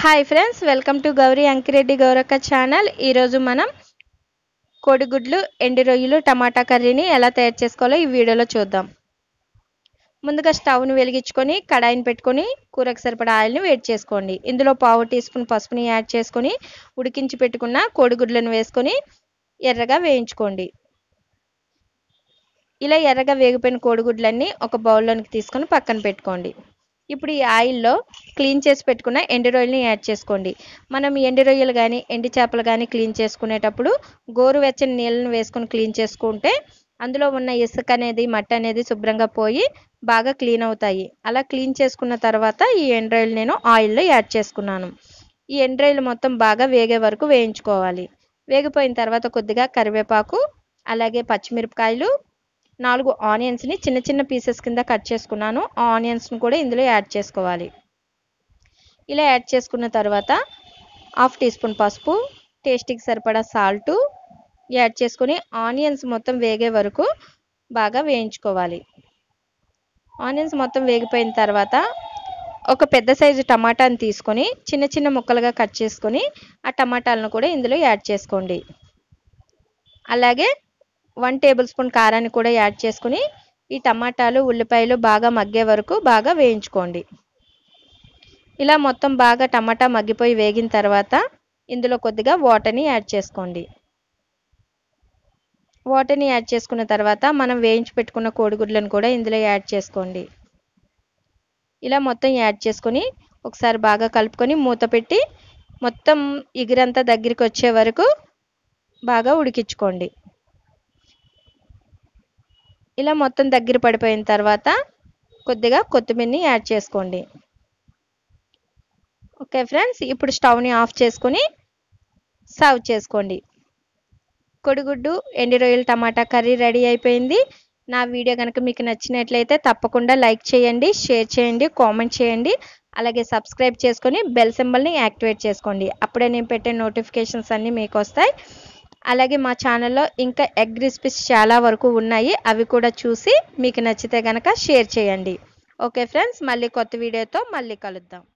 hi friends welcome to Gowri Ankireddy Gowrakka channel ఈరోజు మనం కోడిగుడ్లు ఎండు రొయ్యలు టమాటా కర్రీని ఎలా తయారు చేసుకోవాలో ఈ వీడియోలో చూద్దాం ముందుగా స్టవ్ను వెలిగించుకొని కడాయిని పెట్టుకొని కూరకు సరిపడా ఆయిల్ని వేడి చేసుకోండి ఇందులో పావు టీ స్పూన్ పసుపుని యాడ్ చేసుకొని ఉడికించి పెట్టుకున్న కోడిగుడ్లను వేసుకొని ఎర్రగా వేయించుకోండి ఇలా ఎర్రగా వేగిపోయిన కోడిగుడ్లన్నీ ఒక బౌల్లోనికి తీసుకొని పక్కన పెట్టుకోండి ఇప్పుడు ఈ ఆయిల్లో క్లీన్ చేసి పెట్టుకున్న ఎండు రొయ్యలని యాడ్ చేసుకోండి మనం ఎండు రొయ్యలు కానీ ఎండు చేపలు కానీ క్లీన్ చేసుకునేటప్పుడు గోరువెచ్చని నీళ్ళని వేసుకొని క్లీన్ చేసుకుంటే అందులో ఉన్న ఇసుక అనేది మట్టి అనేది శుభ్రంగా పోయి బాగా క్లీన్ అవుతాయి అలా క్లీన్ చేసుకున్న తర్వాత ఈ ఎండు రొయ్యలు నేను ఆయిల్లో యాడ్ చేసుకున్నాను ఈ ఎండు రొయ్యలు మొత్తం బాగా వేగే వరకు వేయించుకోవాలి వేగిపోయిన తర్వాత కొద్దిగా కరివేపాకు అలాగే పచ్చిమిరపకాయలు నాలుగు ఆనియన్స్ని చిన్న చిన్న పీసెస్ కింద కట్ చేసుకున్నాను ఆ ఆనియన్స్ని కూడా ఇందులో యాడ్ చేసుకోవాలి ఇలా యాడ్ చేసుకున్న తర్వాత హాఫ్ టీ స్పూన్ పసుపు టేస్ట్కి సరిపడా సాల్టు యాడ్ చేసుకొని ఆనియన్స్ మొత్తం వేగే వరకు బాగా వేయించుకోవాలి ఆనియన్స్ మొత్తం వేగిపోయిన తర్వాత ఒక పెద్ద సైజు టమాటాని తీసుకొని చిన్న చిన్న ముక్కలుగా కట్ చేసుకొని ఆ టమాటాలను కూడా ఇందులో యాడ్ చేసుకోండి అలాగే వన్ టేబుల్ స్పూన్ కారాన్ని కూడా యాడ్ చేసుకుని ఈ టమాటాలు ఉల్లిపాయలు బాగా మగ్గే వరకు బాగా వేయించుకోండి ఇలా మొత్తం బాగా టమాటా మగ్గిపోయి వేగిన తర్వాత ఇందులో కొద్దిగా వాటర్ని యాడ్ చేసుకోండి వాటర్ని యాడ్ చేసుకున్న తర్వాత మనం వేయించి పెట్టుకున్న కోడిగుడ్లను కూడా ఇందులో యాడ్ చేసుకోండి ఇలా మొత్తం యాడ్ చేసుకొని ఒకసారి బాగా కలుపుకొని మూత పెట్టి మొత్తం ఇగురంతా దగ్గరికి వచ్చే వరకు బాగా ఉడికించుకోండి ఇలా మొత్తం దగ్గర పడిపోయిన తర్వాత కొద్దిగా కొత్తిమీరని యాడ్ చేసుకోండి ఓకే ఫ్రెండ్స్ ఇప్పుడు స్టవ్ని ఆఫ్ చేసుకొని సర్వ్ చేసుకోండి కొడిగుడ్డు ఎండి రొయ్యలు టమాటా కర్రీ రెడీ అయిపోయింది నా వీడియో కనుక మీకు నచ్చినట్లయితే తప్పకుండా లైక్ చేయండి షేర్ చేయండి కామెంట్ చేయండి అలాగే సబ్స్క్రైబ్ చేసుకొని బెల్ సింబల్ని యాక్టివేట్ చేసుకోండి అప్పుడే నేను పెట్టే నోటిఫికేషన్స్ అన్నీ మీకు వస్తాయి అలాగే మా ఛానల్లో ఇంకా ఎగ్ రెసిపీస్ చాలా వరకు ఉన్నాయి అవి కూడా చూసి మీకు నచ్చితే కనుక షేర్ చేయండి ఓకే ఫ్రెండ్స్ మళ్ళీ కొత్త వీడియోతో మళ్ళీ కలుద్దాం